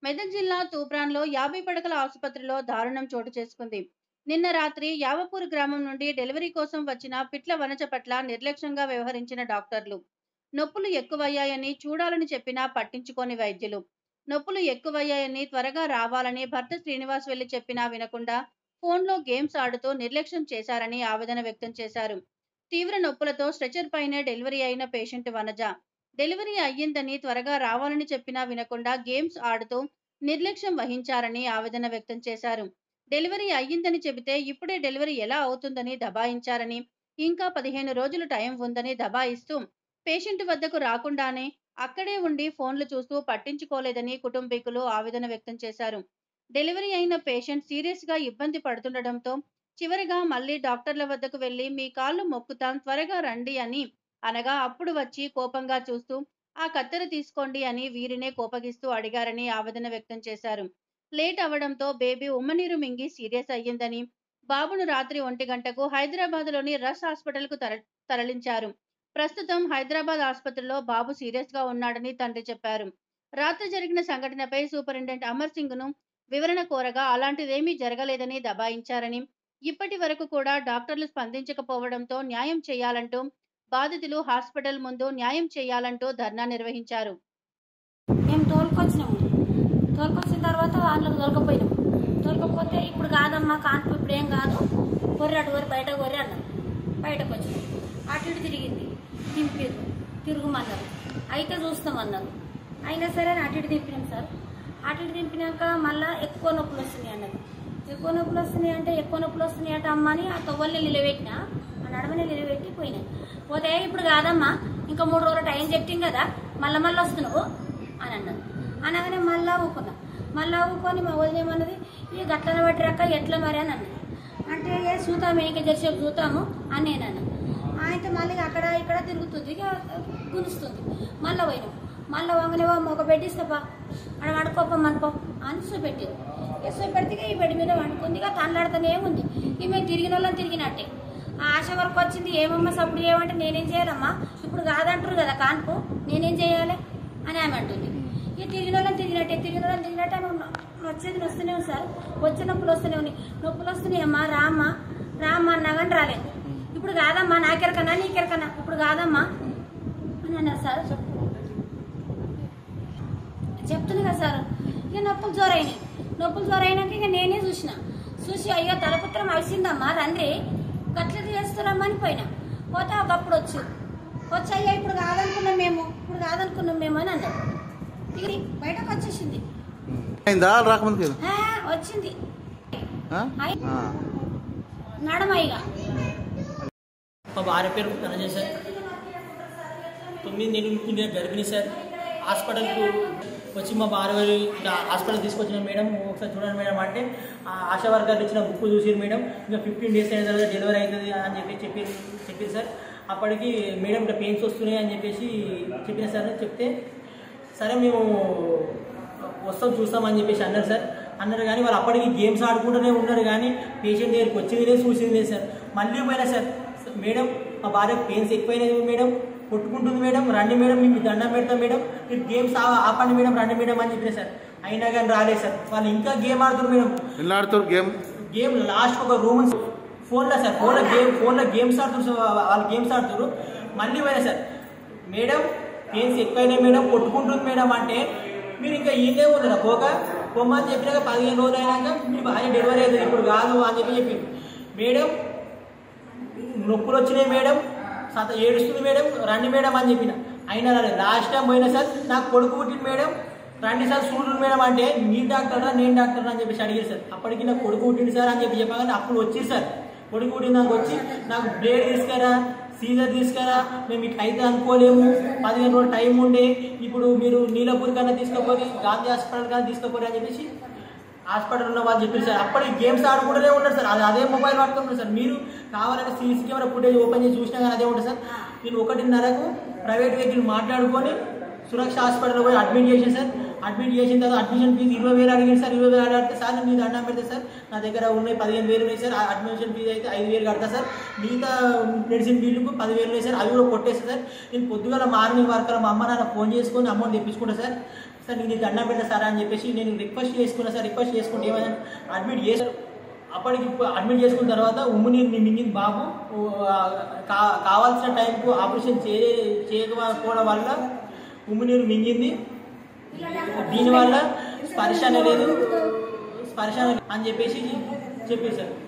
మెదక్ జిల్లా తూప్రాన్లో యాభై పడకల ఆసుపత్రిలో దారుణం చోటు చేసుకుంది నిన్న రాత్రి యావపూర్ గ్రామం నుండి డెలివరీ కోసం వచ్చిన పిట్ల వనజ పట్ల నిర్లక్ష్యంగా వ్యవహరించిన డాక్టర్లు నొప్పులు ఎక్కువయ్యాయని చూడాలని చెప్పినా పట్టించుకోని వైద్యులు నొప్పులు ఎక్కువయ్యాయని త్వరగా రావాలని భర్త శ్రీనివాస్ వెళ్లి చెప్పినా వినకుండా ఫోన్లో గేమ్స్ ఆడుతూ నిర్లక్ష్యం చేశారని ఆవేదన వ్యక్తం చేశారు తీవ్ర నొప్పులతో స్ట్రెచర్ పైనే డెలివరీ అయిన పేషెంట్ వనజ డెలివరీ అయ్యిందని త్వరగా రావాలని చెప్పినా వినకుండా గేమ్స్ ఆడుతూ నిర్లక్ష్యం వహించారని ఆవేదన వ్యక్తం చేశారు డెలివరీ అయ్యిందని చెబితే ఇప్పుడే డెలివరీ ఎలా అవుతుందని దబాయించారని ఇంకా పదిహేను రోజులు టైం ఉందని దబాయిస్తూ పేషెంట్ వద్దకు రాకుండానే అక్కడే ఉండి ఫోన్లు చూస్తూ పట్టించుకోలేదని కుటుంబీకులు ఆవేదన వ్యక్తం చేశారు డెలివరీ అయిన పేషెంట్ సీరియస్ గా ఇబ్బంది పడుతుండటంతో చివరిగా మళ్ళీ డాక్టర్ల వద్దకు వెళ్లి మీ కాళ్ళు మొక్కుతాం త్వరగా రండి అని అనగా అప్పుడు వచ్చి కోపంగా చూస్తూ ఆ కత్తెర తీసుకోండి అని వీరినే కోపగిస్తూ అడిగారని ఆవేదన వ్యక్తం చేశారు లేట్ అవ్వడంతో బేబీ ఉమ్మనీరు మింగి సీరియస్ అయ్యిందని బాబును రాత్రి ఒంటి గంటకు హైదరాబాద్లోని రస్ హాస్పిటల్కు తర తరలించారు ప్రస్తుతం హైదరాబాద్ ఆసుపత్రిలో బాబు సీరియస్ గా ఉన్నాడని తండ్రి చెప్పారు రాత్రి జరిగిన సంఘటనపై సూపరింటెండెంట్ అమర్ సింగ్ ను వివరణ కోరగా అలాంటిదేమీ జరగలేదని దబాయించారని ఇప్పటి వరకు కూడా డాక్టర్లు స్పందించకపోవడంతో న్యాయం చేయాలంటూ బాధితులు హాస్పిటల్ ముందు న్యాయం చేయాలంటూ ధర్నా నిర్వహించారు మేము తోలుకొచ్చినాము తోలుకొచ్చిన తర్వాత వాళ్ళకి తోలుకపోయినాము తోలుకపోతే ఇప్పుడు కాదమ్మా కాన్పు ఇప్పుడు ఏం కాదు కొర్రి అటు కొర్రి బయట కొర్రి అన్నారు బయటకు వచ్చినాం అటు ఇటు తిరిగింది దింపారు తిరుగుమన్నారు అయితే చూస్తామన్నారు అయినా సరే అటు ఇటు దింపినాం సార్ అటు ఇటు దింపినాక మళ్ళీ ఎక్కువ నొప్పులు వస్తున్నాయి అన్నారు ఎక్కువ నొప్పులు వస్తున్నాయి అంటే ఎక్కువ నొప్పులు వస్తున్నాయి అట అమ్మ అని ఆ తొవ్వల్ని నిలబెట్టిన ఆ నడమని నిలబెట్టి పోయినాయి పోతే ఇప్పుడు కాదమ్మా ఇంకా మూడు రోజులు టైం చెప్తాం కదా మళ్ళీ మళ్ళీ వస్తున్నావు అని అన్నది అనగానే మళ్ళా ఊకున్నా మళ్ళా ఊకొని మా వదిలేమన్నది ఈ గట్లన పట్టిరాక ఎట్లా మరి అని అన్నది అంటే ఏ చూతాము ఇంకా జరిసేపు చూతాము అని నేను అన్నా అయితే మళ్ళీ అక్కడ ఇక్కడ తిరుగుతుంది ఇక గునుస్తుంది మళ్ళీ పోయినాం మళ్ళీ వంగనే ఒక బెడ్ ఇస్తాపా అక్కడ వండుకోపా మనకో అని చూపెట్టింది ఇక చూపెడితే ఇక ఈ బెడ్ మీద వండుకుంది ఇక తనలాడుతూనే ఉంది ఇక మేము తిరిగిన వాళ్ళని తిరిగినట్టే ఆ ఆశ వరకు వచ్చింది ఏమమ్మా సప్పుడు ఏమంటే నేనేం చేయాలమ్మా ఇప్పుడు కాదంటారు కదా కాన్పు నేనేం చేయాలి అని ఆమె అంటుంది ఇక తిరిగిన వాళ్ళని తిరిగినట్టే తిరిగిన వాళ్ళని తిరిగినట్టే ఆమె న- వచ్చేది వస్తూనే ఉంది సార్ వచ్చే నొప్పులు వస్తూనే ఉన్నాయి నొప్పులు వస్తున్నాయమ్మా రామ్మా రామ్మా అన్నా కానీ రాలేదు ఇప్పుడు కాదమ్మా నాకెరకన్నా నీకెరకన్నా ఇప్పుడు కాదమ్మా అని అన్నారు సార్ చెప్తుంది కదా సార్ ఇక నొప్పులు జోరైనాయి నొప్పులు జోరైనాక ఇక నేనే చూసిన చూసి అయ్యో తలపుత్రం అవిసిందమ్మా రండి గట్ల చేస్తున్నామని పోయినా పోతే ఒకప్పుడు వచ్చి వచ్చి అయ్యో ఇప్పుడు కాదనుకున్నాం మేము ఇప్పుడు కాదనుకున్నాం మేము అని అన్నారు ఇక బయటకు వచ్చేసింది అయిందా రాకముందుకి ఆ, వచ్చింది ఆ? అయి ఆ. నడమయ్యగా మా భార్య పేరు ధనంజయ్ సార్ తొమ్మిది నెలలు కింద గర్భిణి సార్ హాస్పిటల్కు వచ్చి మా భార్య గారు ఇట్లా హాస్పిటల్ తీసుకొచ్చిన మేడం ఒకసారి చూడండి మేడం అంటే ఆ ఆశా వర్గాలు ఇచ్చిన బుక్ చూసి మేడం ఇంకా ఫిఫ్టీన్ డేస్ అయిన తర్వాత డెలివరీ అవుతుంది అని చెప్పి చెప్పి చెప్పింది సార్ అప్పటికి మేడం ఇట్లా పెయిన్స్ వస్తున్నాయి అని చెప్పేసి చెప్పిన సార్ చెప్తే సరే మేము వస్తాం చూస్తామని చెప్పేసి అన్నారు సార్ అన్నారు కానీ వాళ్ళు అప్పటికి గేమ్స్ ఆడుకుంటూనే ఉన్నారు కానీ పేషెంట్ దగ్గరికి వచ్చింది లేదు చూసింది లేదు సార్ మళ్ళీ పోయినా సార్ మేడం మా భార్య పెయిన్స్ ఎక్కువైనది మేడం కొట్టుకుంటుంది మేడం రండి మేడం మీకు దండం పెడతాం మేడం మీరు గేమ్స్ ఆ- ఆపండి మేడం రండి మేడం అని చెప్పిన సార్ అయినా కానీ రాలేదు సార్ వాళ్ళు ఇంకా గేమ్ ఆడుతున్నారు మేడం ఎన్ని ఆడుతారు గేమ్ గేమ్ లాస్ట్ ఒక రూమ్ ఫోన్లో సార్ ఫోన్లో గేమ్ ఫోన్లో గేమ్స్ ఆడుతున్నారు సార్ వాళ్ళు గేమ్స్ ఆడుతున్నారు మళ్ళీ పోయినా సార్ మేడం పెయిన్స్ ఎక్కువైనాయి మేడం కొట్టుకుంటుంది మేడం అంటే మీరు ఇంకా ఈయనే ఉన్నారా పోక పొమ్మని చెప్పినాక పదిహేను రోజులు అయినాక మీ భార్య డెలివరీ అవుతుంది ఇప్పుడు కాదు అని చెప్పి చెప్పింది మేడం నొప్పులు వచ్చినాయి మేడం సత ఏడుస్తుంది మేడం రండి మేడం అని చెప్పిన అయినా రాలేదు లాస్ట్ టైం పోయినా సార్ నాకు కొడుకు పుట్టింది మేడం రండి సార్ చూడండి మేడం అంటే మీ డాక్టరా నేను డాక్టర్ అని చెప్పేసి అడిగారు సార్ అప్పటికి నాకు కొడుకు పుట్టింది సార్ అని చెప్పి చెప్పగానే అప్పుడు వచ్చి సార్ కొడుకు పుట్టింది నాకు వచ్చి నాకు బ్లేడ్ తీసుకురా సీజర్ తీసుకురా మేము ఇట్లా అయితే అనుకోలేము పదిహేను రోజులు టైం ఉండే ఇప్పుడు మీరు నీలపూర్ కన్నా తీసుకపోతే గాంధీ హాస్పిటల్ కన్నా తీసుకపోతే అని చెప్పేసి హాస్పిటల్ ఉన్న వాళ్ళు చెప్పారు సార్ అప్పటికి గేమ్స్ ఆడుకుంటూనే ఉన్నారు సార్ అది అదే మొబైల్ పట్టుకుంటారు సార్ మీరు కావాలంటే సీసీ కెమెరా ఫుటేజ్ ఓపెన్ చేసి చూసినా కానీ అదే ఉంటుంది సార్ నేను ఒకటిన్నరకు ప్రైవేట్ వెహికల్ మాట్లాడుకొని సురక్ష హాస్పిటల్ పోయి అడ్మిట్ చేసాను సార్ అడ్మిట్ చేసిన తర్వాత అడ్మిషన్ ఫీజు ఇరవై వేలు అడిగింది సార్ ఇరవై వేలు అడిగితే సార్ మీ దండం పెడితే సార్ నా దగ్గర ఉన్నాయి పదిహేను వేలు ఉన్నాయి సార్ ఆ అడ్మిషన్ ఫీజు అయితే ఐదు వేలు కడతా సార్ మిగతా మెడిసిన్ బిల్లుకు పదివేలు ఉన్నాయి సార్ అవి కూడా కొట్టేస్తా సార్ నేను పొద్దుగల మార్నింగ్ వర్క్ మా అమ్మ నాన్న ఫోన్ చేసుకొని అమౌంట్ తెప్పించుకుంటా సార్ సార్ నేను దండం పెట్టా సార్ అని చెప్పేసి నేను రిక్వెస్ట్ చేసుకున్నా సార్ రిక్వెస్ట్ చేసుకుంటే ఏమైనా అడ్మిట్ చేశారు అప్పటికి అడ్మిట్ చేసుకున్న తర్వాత ఉమ్మునీరు మింగింది బాబు ఓ, ఆ, కా- కావాల్సిన టైంకు ఆపరేషన్ చే చేయకపోవడం వల్ల ఉమ్మునీరు మింగింది దీనివల్ల స్పర్శ అనేది స్పర్శ అని చెప్పేసి చెప్పేశారు